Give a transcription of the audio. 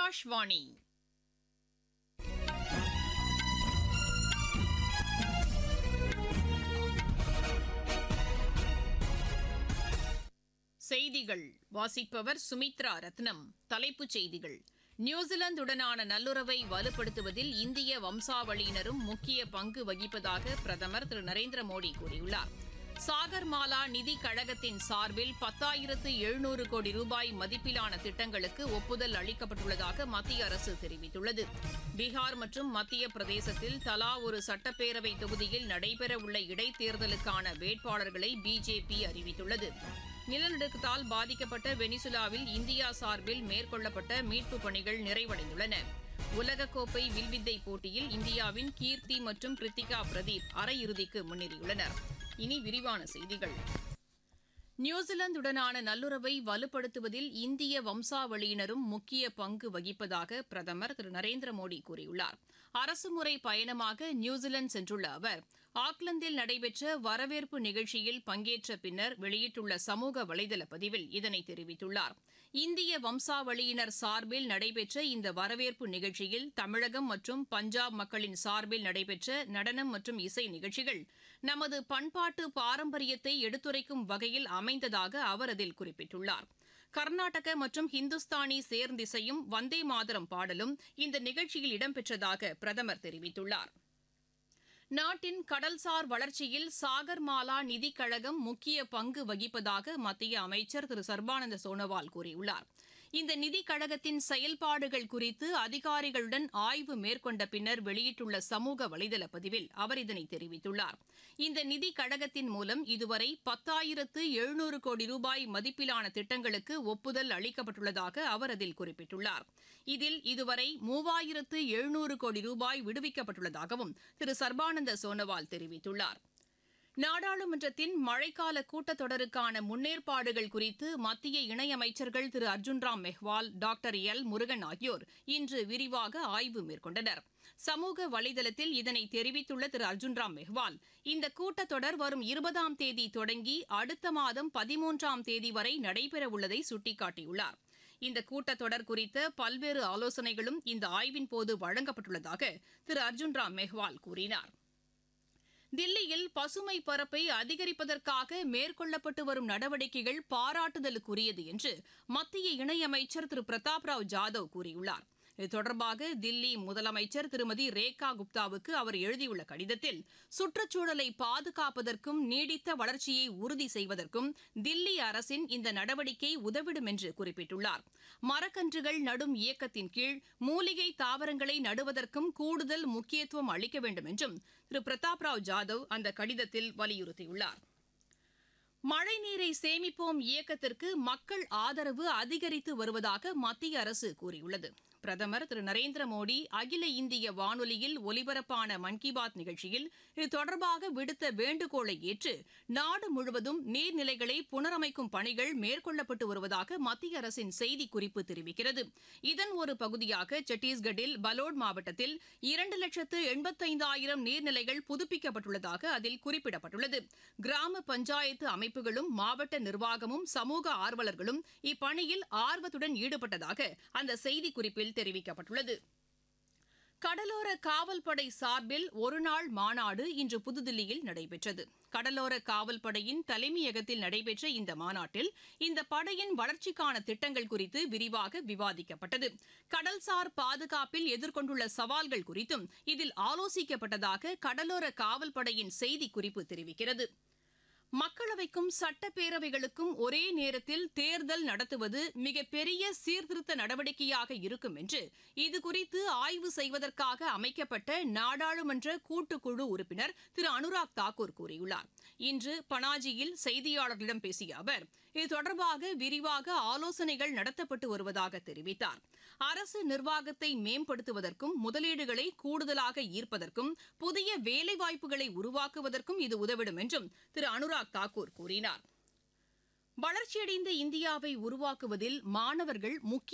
ஆகாஷ்வாணி செய்திகள் வாசிப்பவர் சுமித்ரா ரத்னம் தலைப்புச் செய்திகள் நியூசிலாந்துடனான நல்லுறவை வலுப்படுத்துவதில் இந்திய வம்சாவளியினரும் முக்கிய பங்கு வகிப்பதாக பிரதமர் திரு நரேந்திர மோடி கூறியுள்ளார் சாகர்மாலா நிதி கழகத்தின் சார்பில் பத்தாயிரத்து எழுநூறு கோடி ரூபாய் மதிப்பிலான திட்டங்களுக்கு ஒப்புதல் அளிக்கப்பட்டுள்ளதாக மத்திய அரசு தெரிவித்துள்ளது பீகார் மற்றும் மத்திய பிரதேசத்தில் தலா ஒரு சட்டப்பேரவை தொகுதியில் நடைபெறவுள்ள இடைத்தேர்தலுக்கான வேட்பாளர்களை பிஜேபி அறிவித்துள்ளது நிலநடுக்கத்தால் பாதிக்கப்பட்ட வெனிசுலாவில் இந்தியா சார்பில் மேற்கொள்ளப்பட்ட மீட்புப் பணிகள் நிறைவடைந்துள்ளன உலகக்கோப்பை வில்வித்தை போட்டியில் இந்தியாவின் கீர்த்தி மற்றும் கிருத்திகா பிரதீப் அரையிறுதிக்கு முன்னேறியுள்ளனர் இனி விரிவான செய்திகள் நியூசிலாந்துடனான நல்லுறவை வலுப்படுத்துவதில் இந்திய வம்சாவளியினரும் முக்கிய பங்கு வகிப்பதாக பிரதமர் திரு நரேந்திர மோடி கூறியுள்ளார் அரசுமுறை பயணமாக நியூசிலாந்து சென்றுள்ள அவர் ஆக்லாந்தில் நடைபெற்ற வரவேற்பு நிகழ்ச்சியில் பங்கேற்ற பின்னர் வெளியிட்டுள்ள சமூக வலைதள பதிவில் இதனை தெரிவித்துள்ளார் இந்திய வம்சாவளியினர் சார்பில் நடைபெற்ற இந்த வரவேற்பு நிகழ்ச்சியில் தமிழகம் மற்றும் பஞ்சாப் மக்களின் சார்பில் நடைபெற்ற நடனம் மற்றும் இசை நிகழ்ச்சிகள் நமது பண்பாட்டு பாரம்பரியத்தை எடுத்துரைக்கும் வகையில் அமைந்ததாக அவர் அதில் குறிப்பிட்டுள்ளார் கர்நாடக மற்றும் ஹிந்துஸ்தானி சேர்ந்திசையும் வந்தே மாதரம் பாடலும் இந்த நிகழ்ச்சியில் இடம்பெற்றதாக பிரதமர் தெரிவித்துள்ளார் நாட்டின் கடல்சார் வளர்ச்சியில் சாகர்மாலா நிதிக் கழகம் முக்கிய பங்கு வகிப்பதாக மத்திய அமைச்சர் திரு சர்பானந்த சோனோவால் கூறியுள்ளார் இந்த நிதிக் கழகத்தின் செயல்பாடுகள் குறித்து அதிகாரிகளுடன் ஆய்வு மேற்கொண்ட பின்னர் வெளியிட்டுள்ள சமூக வலைதள பதிவில் அவர் இதனை தெரிவித்துள்ளார் இந்த நிதிக் கழகத்தின் மூலம் இதுவரை பத்தாயிரத்து எழுநூறு கோடி ரூபாய் மதிப்பிலான திட்டங்களுக்கு ஒப்புதல் அளிக்கப்பட்டுள்ளதாக அவர் அதில் குறிப்பிட்டுள்ளார் இதில் இதுவரை மூவாயிரத்து எழுநூறு கோடி ரூபாய் விடுவிக்கப்பட்டுள்ளதாகவும் திரு சர்பானந்த சோனோவால் தெரிவித்துள்ளார் நாடாளுமன்றத்தின் மழைக்கால கூட்டத்தொடருக்கான முன்னேற்பாடுகள் குறித்து மத்திய இணையமைச்சர்கள் திரு அர்ஜுன் ராம் மெஹ்வால் டாக்டர் எல் முருகன் ஆகியோர் இன்று விரிவாக ஆய்வு மேற்கொண்டனர் சமூக வலைதளத்தில் இதனை தெரிவித்துள்ள திரு அர்ஜுன் ராம் மெஹ்வால் இந்த கூட்டத்தொடர் வரும் இருபதாம் தேதி தொடங்கி அடுத்த மாதம் பதிமூன்றாம் தேதி வரை நடைபெறவுள்ளதை சுட்டிக்காட்டியுள்ளார் இந்த கூட்டத்தொடர் குறித்த பல்வேறு ஆலோசனைகளும் இந்த ஆய்வின் போது வழங்கப்பட்டுள்ளதாக திரு அர்ஜுன் ராம் மெஹ்வால் கூறினார் தில்லியில் பசுமை பரப்பை அதிகரிப்பதற்காக மேற்கொள்ளப்பட்டு வரும் நடவடிக்கைகள் பாராட்டுதலுக்குரியது என்று மத்திய இணையமைச்சர் திரு பிரதாப் ராவ் ஜாதவ் கூறியுள்ளார் இது தொடர்பாக தில்லி முதலமைச்சர் திருமதி ரேகா குப்தாவுக்கு அவர் எழுதியுள்ள கடிதத்தில் சுற்றுச்சூழலை பாதுகாப்பதற்கும் நீடித்த வளர்ச்சியை உறுதி செய்வதற்கும் தில்லி அரசின் இந்த நடவடிக்கை உதவிடும் என்று குறிப்பிட்டுள்ளார் மரக்கன்றுகள் நடும் இயக்கத்தின் கீழ் மூலிகை தாவரங்களை நடுவதற்கும் கூடுதல் முக்கியத்துவம் அளிக்க வேண்டும் என்றும் திரு பிரதாப் ராவ் ஜாதவ் அந்த கடிதத்தில் வலியுறுத்தியுள்ளார் மழைநீரை சேமிப்போம் இயக்கத்திற்கு மக்கள் ஆதரவு அதிகரித்து வருவதாக மத்திய அரசு கூறியுள்ளது பிரதமர் திரு நரேந்திர மோடி அகில இந்திய வானொலியில் ஒலிபரப்பான மன் கி பாத் நிகழ்ச்சியில் இது தொடர்பாக விடுத்த வேண்டுகோளை ஏற்று நாடு முழுவதும் நீர்நிலைகளை புனரமைக்கும் பணிகள் மேற்கொள்ளப்பட்டு வருவதாக மத்திய அரசின் செய்திக்குறிப்பு தெரிவிக்கிறது இதன் ஒரு பகுதியாக சத்தீஸ்கட்டில் பலோட் மாவட்டத்தில் இரண்டு லட்சத்து எண்பத்தைந்தாயிரம் நீர்நிலைகள் புதுப்பிக்கப்பட்டுள்ளதாக அதில் குறிப்பிடப்பட்டுள்ளது கிராம பஞ்சாயத்து அமைப்புகளும் மாவட்ட நிர்வாகமும் சமூக ஆர்வலர்களும் இப்பணியில் ஆர்வத்துடன் ஈடுபட்டதாக அந்த செய்திக்குறிப்பில் தெரிவிக்கப்பட்டுள்ளது கடலோர காவல்படை சார்பில் ஒருநாள் மாநாடு இன்று புதுதில்லியில் நடைபெற்றது கடலோர காவல்படையின் தலைமையகத்தில் நடைபெற்ற இந்த மாநாட்டில் இந்த படையின் வளர்ச்சிக்கான திட்டங்கள் குறித்து விரிவாக விவாதிக்கப்பட்டது கடல்சார் பாதுகாப்பில் எதிர்கொண்டுள்ள சவால்கள் குறித்தும் இதில் ஆலோசிக்கப்பட்டதாக கடலோர காவல்படையின் செய்திக்குறிப்பு தெரிவிக்கிறது மக்களவைக்கும் சட்டப்பேரவைகளுக்கும் ஒரே நேரத்தில் தேர்தல் நடத்துவது மிகப்பெரிய சீர்திருத்த நடவடிக்கையாக இருக்கும் என்று இதுகுறித்து ஆய்வு செய்வதற்காக அமைக்கப்பட்ட நாடாளுமன்ற கூட்டுக்குழு உறுப்பினர் திரு அனுராக் தாக்கூர் கூறியுள்ளார் இன்று பனாஜியில் செய்தியாளர்களிடம் பேசிய அவர் இது தொடர்பாக விரிவாக ஆலோசனைகள் நடத்தப்பட்டு வருவதாக தெரிவித்தார் அரசு நிர்வாகத்தை மேம்படுத்துவதற்கும் முதலீடுகளை கூடுதலாக ஈர்ப்பதற்கும் புதிய வேலைவாய்ப்புகளை உருவாக்குவதற்கும் இது உதவிடும் என்றும் திரு அனுராக் தாக்கூர் கூறினார் வளர்ச்சியடைந்த இந்தியாவை உருவாக்குவதில் மாணவர்கள் முக்கிய